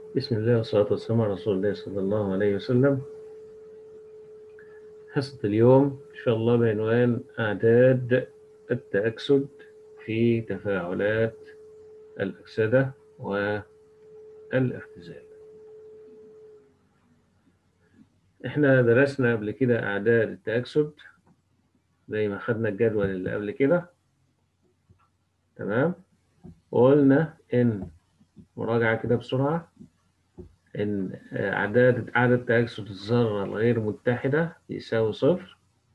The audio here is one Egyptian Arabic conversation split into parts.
بسم الله والصلاة والسلام على رسول الله صلى الله عليه وسلم حصة اليوم إن شاء الله بعنوان أعداد التأكسد في تفاعلات الأكسدة والاختزال إحنا درسنا قبل كده أعداد التأكسد زي ما خدنا الجدول اللي قبل كده تمام وقلنا إن مراجعة كده بسرعة إن أعداد عدد تأكسد الذرة الغير متحدة بيساوي صفر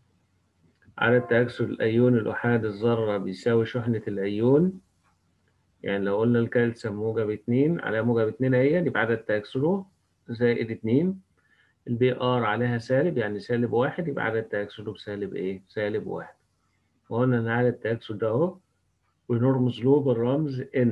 عدد تأكسد الأيون الأحاد الذرة بيساوي شحنة الأيون يعني لو قلنا الكالسيوم موجب اتنين على موجب اتنين أهي يبقى عدد تأكسده زائد اتنين البي آر عليها سالب يعني سالب واحد يبقى عدد تأكسده بسالب إيه؟ سالب واحد وقلنا إن عدد التأكسد ده أهو ونرمز له بالرمز N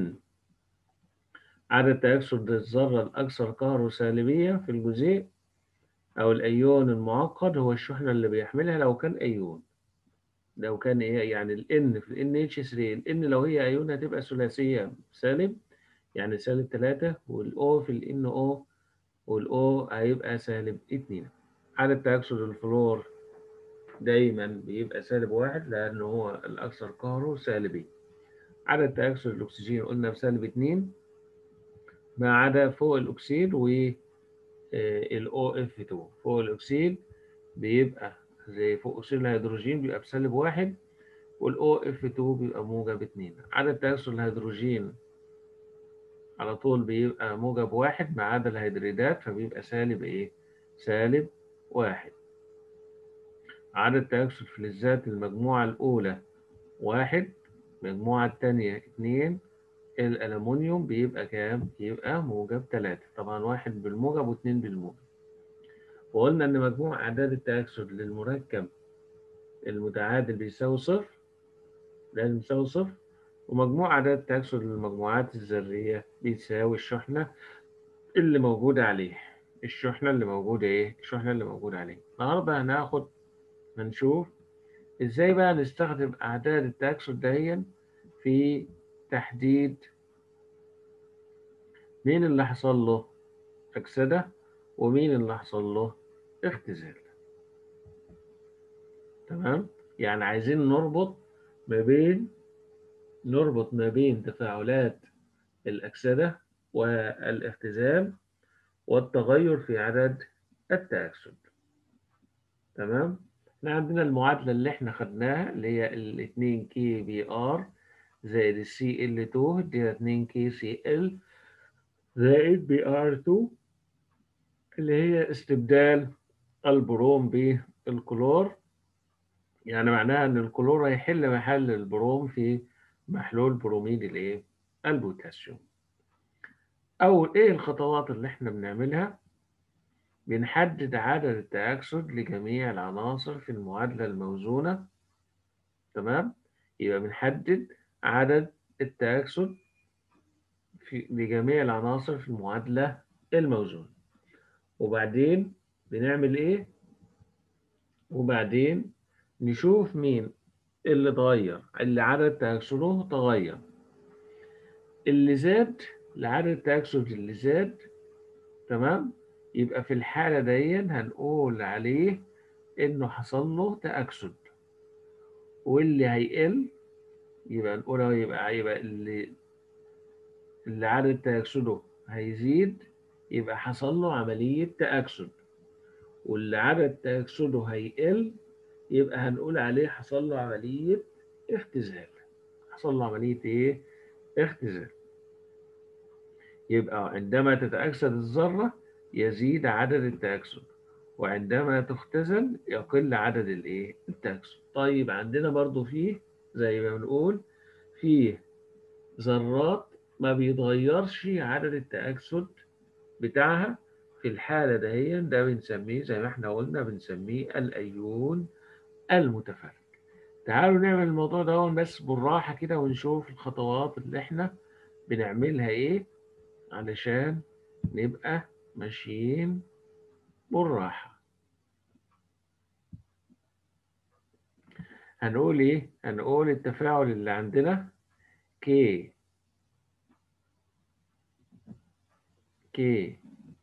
عدد تأكسد الذرة الأكثر كهروسالبية في الجزيء أو الأيون المعقد هو الشحنة اللي بيحملها لو كان أيون لو كان إيه يعني ال N في ال NH3 ال N لو هي أيون هتبقى ثلاثية سالب يعني سالب تلاتة وال O في ال NO وال O هيبقى سالب اتنين عدد تأكسد الفلور دايما بيبقى سالب واحد لأنه هو الأكثر كهروسالبية عدد تأكسد الأكسجين قلنا بسالب اتنين ما عدا فوق الأكسيد و ال OF2 فوق الأكسيد بيبقى زي فوق أكسيد الهيدروجين بيبقى بسالب واحد وال OF2 بيبقى موجب اتنين عدد تأكسد الهيدروجين على طول بيبقى موجب واحد ما عدا الهيدريدات فبيبقى سالب إيه؟ سالب واحد عدد تأكسد فلزات المجموعة الأولى واحد المجموعة الثانية اتنين الألمونيوم بيبقى كام؟ بيبقى موجب تلاتة طبعا واحد بالموجب واتنين بالموجب وقلنا إن مجموع أعداد التأكسد للمركب المتعادل بيساوي صفر لازم يساوي صفر ومجموع أعداد التأكسد للمجموعات الذرية بيساوي الشحنة اللي موجودة عليه الشحنة اللي موجودة إيه؟ الشحنة اللي موجودة عليه النهاردة هناخد هنشوف إزاي بقى نستخدم أعداد التأكسد دهيا في تحديد مين اللي حصل له أكسدة ومين اللي حصل له اختزال تمام يعني عايزين نربط ما بين نربط ما بين تفاعلات الأكسدة والاختزال والتغير في عدد التأكسد تمام احنا عندنا المعادلة اللي احنا خدناها اللي هي ال 2 كي بي ار زائد ال سي ال 2 دي 2 كي سي ال زائد بي ار 2 اللي هي استبدال البروم بالكلور يعني معناها ان الكلور هيحل محل البروم في محلول بروميد الايه البوتاسيوم اول ايه الخطوات اللي احنا بنعملها بنحدد عدد التأكسد لجميع العناصر في المعادلة الموزونة تمام يبقى بنحدد عدد التأكسد في لجميع العناصر في المعادلة الموزونة وبعدين بنعمل ايه وبعدين نشوف مين اللي اتغير اللي عدد تأكسده تغير اللي زاد لعدد التأكسد اللي زاد تمام يبقى في الحالة دي هنقول عليه إنه حصل له تأكسد واللي هيقل يبقى نقول يبقى يبقى اللي اللي عدد تأكسده هيزيد يبقى حصل له عملية تأكسد واللي عدد تأكسده هيقل يبقى هنقول عليه حصل له عملية اختزال حصل له عملية إيه؟ اختزال يبقى عندما تتأكسد الذرة يزيد عدد التأكسد وعندما تختزل يقل عدد الايه التأكسد طيب عندنا برضو فيه زي ما بنقول فيه ذرات ما بيتغيرش عدد التأكسد بتاعها في الحالة دهيا ده بنسميه زي ما احنا قلنا بنسميه الأيون المتفرج تعالوا نعمل الموضوع ده بس بالراحة كده ونشوف الخطوات اللي احنا بنعملها ايه علشان نبقى ماشيين بالراحة هنقول ايه هنقول التفاعل اللي عندنا K كي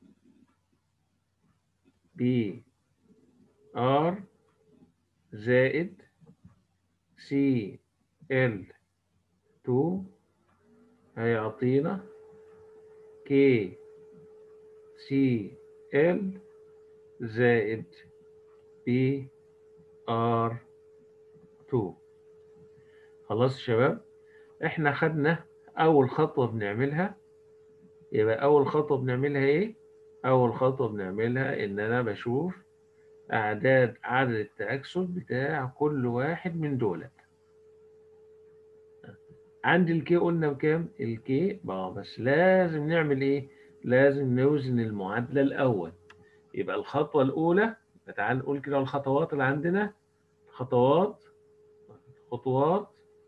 بي ار زائد سي ال 2 هيعطينا كي سي ال زائد بي ار 2 خلاص يا شباب احنا خدنا اول خطوه بنعملها يبقى اول خطوه بنعملها ايه اول خطوه بنعملها ان انا بشوف اعداد عدد التاكسد بتاع كل واحد من دولت عندي الكي قلنا بكام الكي اه بس لازم نعمل ايه لازم نوزن المعادله الاول يبقى الخطوه الاولى تعال نقول كده الخطوات اللي عندنا خطوات خطوات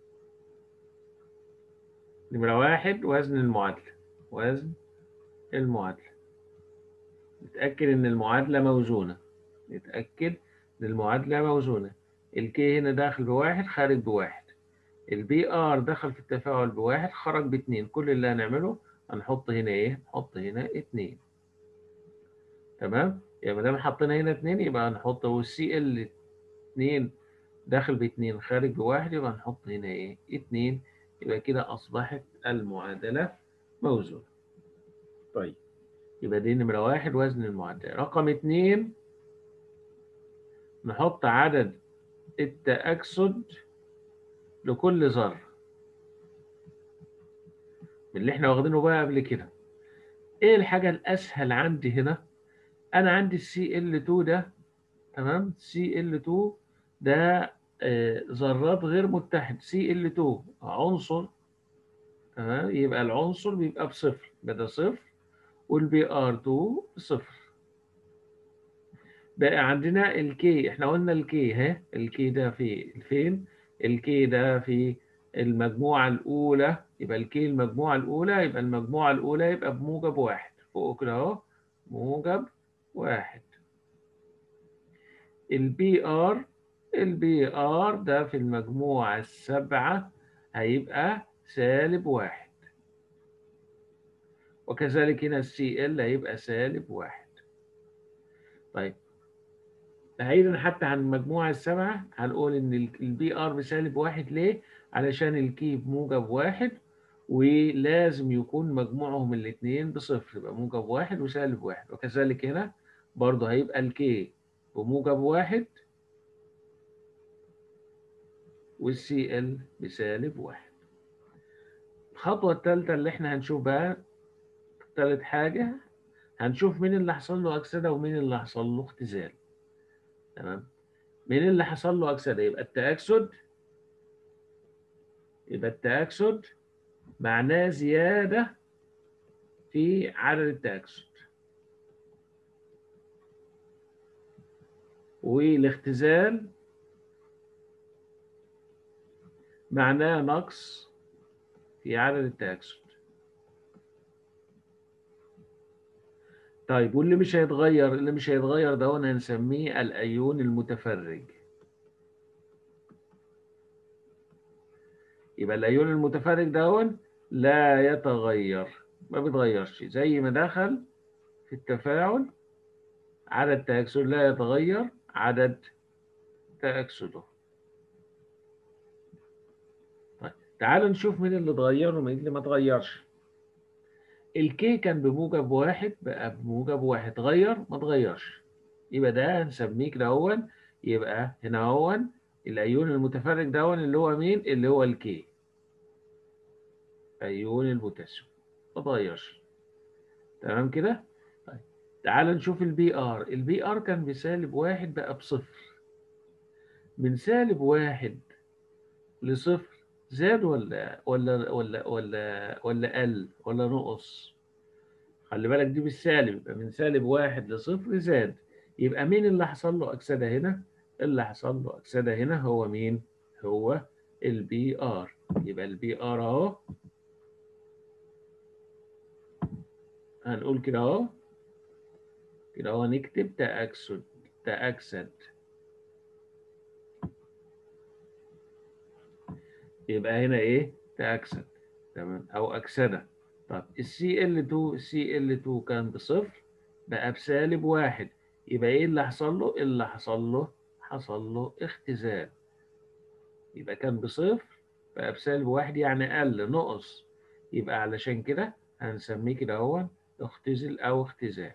نمرة واحد وزن المعادلة وزن المعادلة نتأكد إن المعادلة موزونة نتأكد إن المعادلة موزونة الكي هنا داخل بواحد خارج بواحد البي ار دخل في التفاعل بواحد خرج باتنين كل اللي هنعمله هنحط هنا ايه؟ نحط هنا اتنين تمام؟ يبقى ما دام حطينا هنا اتنين يبقى هنحط والسي ال اتنين داخل باتنين خارج بواحد يبقى هنحط هنا ايه؟ اتنين يبقى كده أصبحت المعادلة موزونة. طيب يبقى دي نمرة واحد وزن المعادلة. رقم اتنين نحط عدد التأكسد لكل ذرة. من اللي احنا واخدينه بقى قبل كده. ايه الحاجة الأسهل عندي هنا؟ أنا عندي السي ال 2 ده تمام؟ سي ال 2 ده آه ذرات غير متحد سي ال 2 عنصر تمام يبقى العنصر بيبقى بصفر يبقى ده صفر والبي ار 2 صفر بقى عندنا الكي احنا قلنا الكي ها الكي ده في فين الكي ده في المجموعة الأولى يبقى الكي المجموعة الأولى يبقى المجموعة الأولى يبقى بموجب واحد فوق كده أهو موجب واحد البي ار البي ار ده في المجموعة السبعة هيبقى سالب واحد وكذلك هنا السي ال هيبقى سالب واحد طيب بعيدا حتى عن المجموعة السبعة هنقول إن البي ار بسالب واحد ليه؟ علشان الكي بموجب واحد ولازم يكون مجموعهم الاثنين بصفر يبقى موجب واحد وسالب واحد وكذلك هنا برضه هيبقى الكي بموجب واحد والسي ال بسالب واحد الخطوة الثالثة اللي احنا هنشوف بقى ثالث حاجة هنشوف مين اللي حصل له أكسدة ومين اللي حصل له اختزال تمام مين اللي حصل له أكسدة يبقى التأكسد يبقى التأكسد معناه زيادة في عدد التأكسد والاختزال معناه نقص في عدد التأكسد طيب واللي مش هيتغير اللي مش هيتغير ده هنسميه الأيون المتفرج يبقى الأيون المتفرج ده لا يتغير ما بيتغيرش زي ما دخل في التفاعل عدد تأكسد لا يتغير عدد تأكسده طيب تعالوا نشوف مين اللي اتغير ومين اللي ما اتغيرش الكي كان بموجب واحد بقى بموجب واحد غير ما اتغيرش يبقى ده هنسميه كده هون يبقى هنا هون الايون المتفرج ده اللي هو مين اللي هو الكي ايون البوتاسيوم ما اتغيرش تمام كده طيب تعال نشوف البي ار البي ار كان بسالب واحد بقى بصفر من سالب واحد لصفر زاد ولا ولا ولا ولا ولا قل ولا نقص خلي بالك دي بالسالب يبقى من سالب واحد لصفر زاد يبقى مين اللي حصل له أكسدة هنا؟ اللي حصل له أكسدة هنا هو مين؟ هو البي ار يبقى البي ار أهو هنقول كده أهو كده أهو نكتب تأكسد تأكسد يبقى هنا ايه تأكسد تمام او أكسدة طب السي ال 2 السي ال 2 كان بصفر بقى بسالب واحد يبقى ايه اللي حصل له؟ اللي حصل له حصل له اختزال يبقى كان بصفر بقى بسالب واحد يعني قل نقص يبقى علشان كده هنسميه كده هو اختزل او اختزال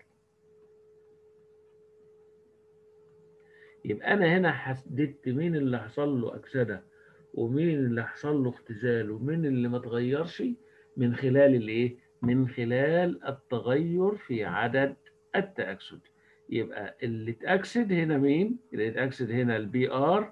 يبقى انا هنا حددت مين اللي حصل له اكسده ومين اللي حصل له اختزال ومين اللي ما اتغيرش من خلال الايه من خلال التغير في عدد التاكسد يبقى اللي اتاكسد هنا مين اللي اتاكسد هنا البي ار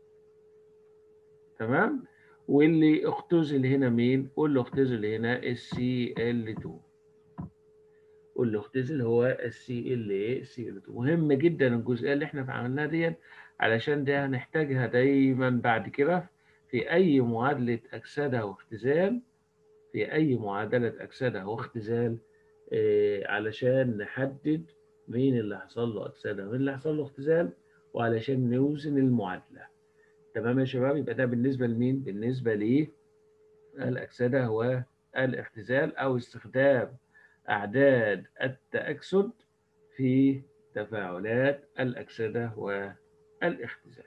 تمام واللي اختزل هنا مين واللي اختزل هنا السي ال 2 واللي اختزل هو السي ال ايه السي ال 2 مهم جدا الجزئيه اللي احنا عملناها دي علشان دي هنحتاجها دايما بعد كده في اي معادله اكسده واختزال في اي معادله اكسده واختزال إيه علشان نحدد مين اللي حصل له اكسده ومين اللي حصل له اختزال وعلشان نوزن المعادله تمام يا شباب يبقى ده بالنسبه لمين بالنسبه للاكسده والاختزال او استخدام أعداد التأكسد في تفاعلات الأكسدة والاختزال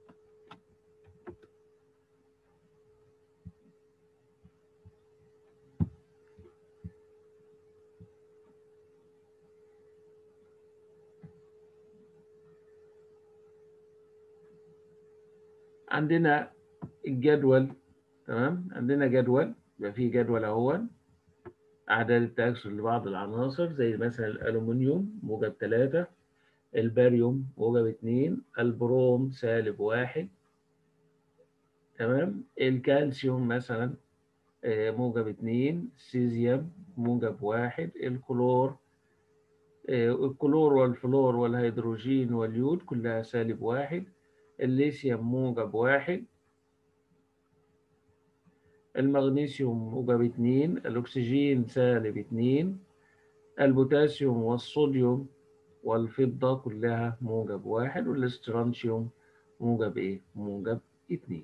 عندنا الجدول تمام عندنا جدول يبقى في جدول اهو أعداد التأكسد لبعض العناصر زي مثلا الألومنيوم موجب 3 الباريوم موجب 2 البروم سالب 1 تمام الكالسيوم مثلا موجب 2 السيزيوم موجب 1 الكلور الكلور والفلور والهيدروجين واليود كلها سالب 1 الليثيوم موجب 1 المغنيسيوم موجب 2 الأكسجين سالب 2 البوتاسيوم والصوديوم والفضة كلها موجب 1 والاسترانشيوم موجب إيه؟ موجب 2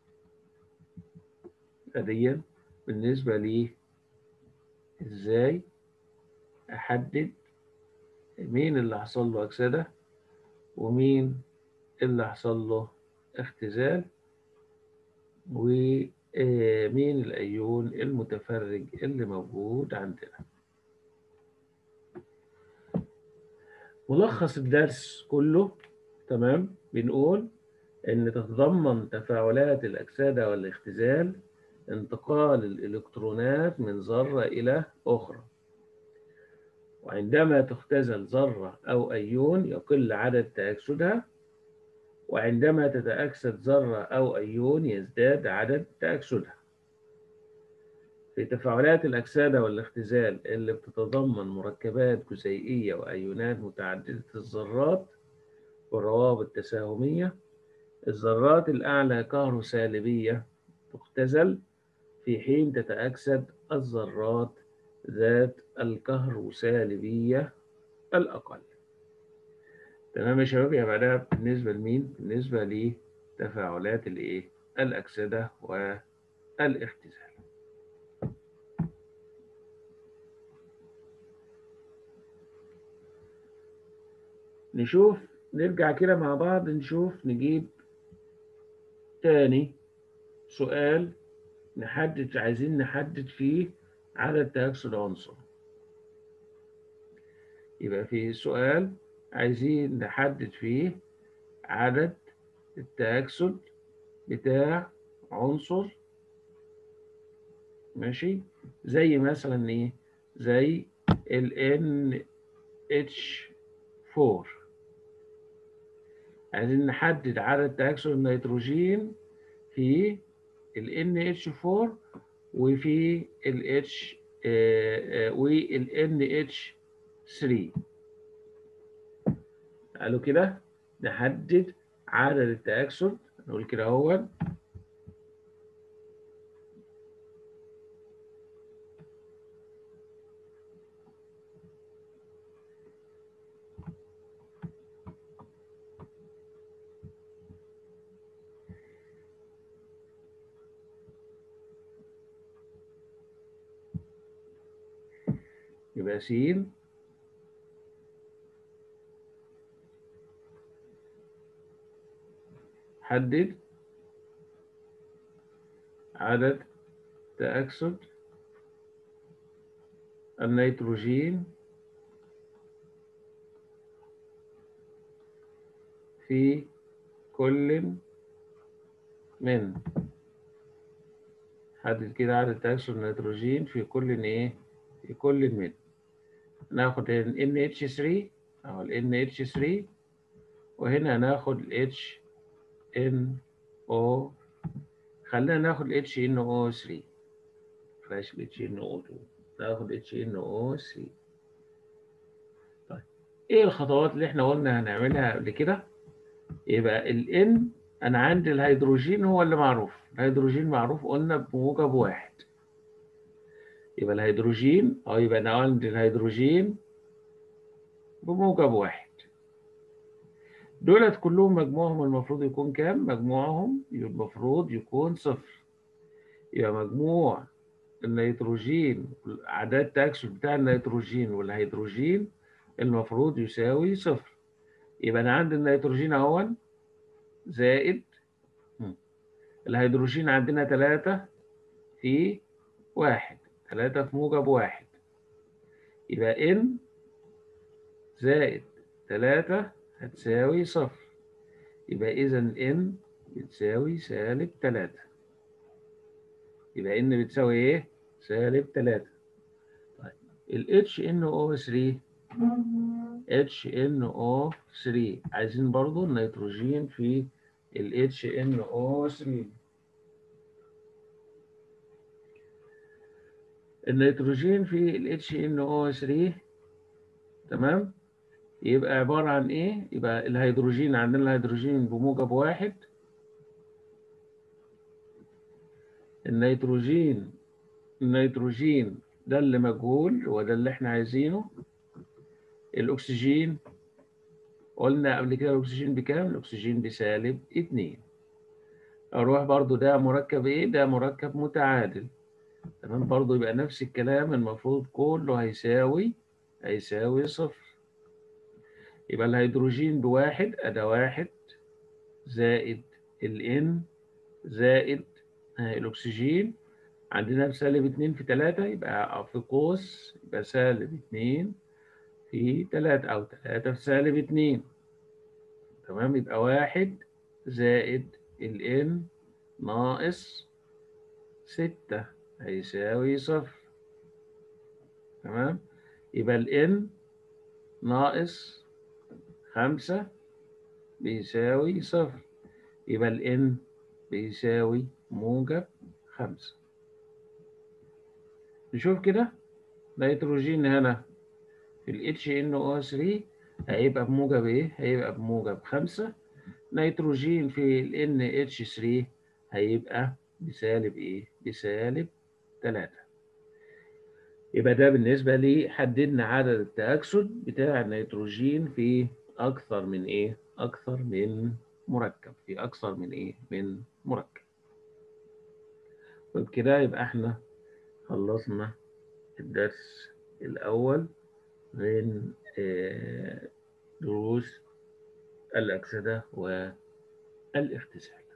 هديا بالنسبة لي إزاي أحدد مين اللي حصل له أكسدة ومين اللي حصل له اختزال و مين الأيون المتفرج اللي موجود عندنا ملخص الدرس كله تمام بنقول إن تتضمن تفاعلات الأكسدة والاختزال انتقال الإلكترونات من ذرة إلى أخرى وعندما تختزل ذرة أو أيون يقل عدد تأكسدها وعندما تتأكسد ذرة أو أيون يزداد عدد تأكسدها. في تفاعلات الأكسدة والاختزال اللي بتتضمن مركبات جزيئية وأيونات متعددة الذرات والروابط تساهمية الذرات الأعلى كهروسالبية تختزل في حين تتأكسد الذرات ذات الكهروسالبية الأقل. تمام يا شباب يبقى بعدها بالنسبة لمين؟ بالنسبة لتفاعلات الإيه؟ الأكسدة والاختزال. نشوف نرجع كده مع بعض نشوف نجيب تاني سؤال نحدد عايزين نحدد فيه عدد تأكسد عنصر. يبقى في سؤال عايزين نحدد فيه عدد التأكسد بتاع عنصر ماشي زي مثلا ايه زي ال NH4 عايزين نحدد عدد تأكسد النيتروجين في ال NH4 وفي ال H وال NH3 قالوا كده نحدد عدد التأكسد نقول كده هو يبقى س حدد عدد تأكسد النيتروجين في كل من حدد كده عدد تأكسد النيتروجين في كل ايه في كل من ناخد ال NH3 أو ال NH3 وهنا هناخد ال HNO خلينا ناخد ال HNO3 بلاش ال HNO2 ناخد HNO3 طيب ايه الخطوات اللي احنا قلنا هنعملها قبل كده يبقى ال N انا عندي الهيدروجين هو اللي معروف الهيدروجين معروف قلنا بموجب واحد يبقى الهيدروجين اه يبقى انا عندي الهيدروجين بموجب واحد دولت كلهم مجموعهم المفروض يكون كام؟ مجموعهم المفروض يكون صفر يبقى مجموع النيتروجين أعداد التأكسد بتاع النيتروجين والهيدروجين المفروض يساوي صفر يبقى أنا عندي النيتروجين أهون زائد الهيدروجين عندنا تلاتة في واحد تلاتة في موجب واحد يبقى N زائد تلاتة هتساوي صفر يبقى إذا N بتساوي سالب تلاتة يبقى N بتساوي إيه؟ سالب تلاتة طيب ال HNO3 HNO3 عايزين برضو النيتروجين في ال HNO3 النيتروجين في ال HNO3 تمام يبقى عبارة عن إيه؟ يبقى الهيدروجين عندنا الهيدروجين بموجب واحد النيتروجين النيتروجين ده اللي مجهول وده اللي احنا عايزينه الأكسجين قلنا قبل كده الأكسجين بكام؟ الأكسجين بسالب اتنين أروح برضو ده مركب إيه؟ ده مركب متعادل تمام برضو يبقى نفس الكلام المفروض كله هيساوي هيساوي صفر يبقى الهيدروجين بواحد أدا واحد زائد ال N زائد الأكسجين عندنا بسالب اتنين في تلاتة يبقى في قوس يبقى سالب اتنين في تلاتة أو تلاتة في سالب اتنين تمام يبقى واحد زائد ال N ناقص ستة هيساوي صفر تمام يبقى ال N ناقص خمسة بيساوي صفر يبقى ال N بيساوي موجب خمسة نشوف كده نيتروجين هنا في ال HNO3 هيبقى بموجب ايه؟ هيبقى بموجب خمسة نيتروجين في ال NH3 هيبقى بسالب ايه؟ بسالب تلاتة يبقى ده بالنسبة لي حددنا عدد التأكسد بتاع النيتروجين في أكثر من إيه؟ أكثر من مركب في أكثر من إيه؟ من مركب وبكده يبقى إحنا خلصنا الدرس الأول من دروس الأكسدة والاختزال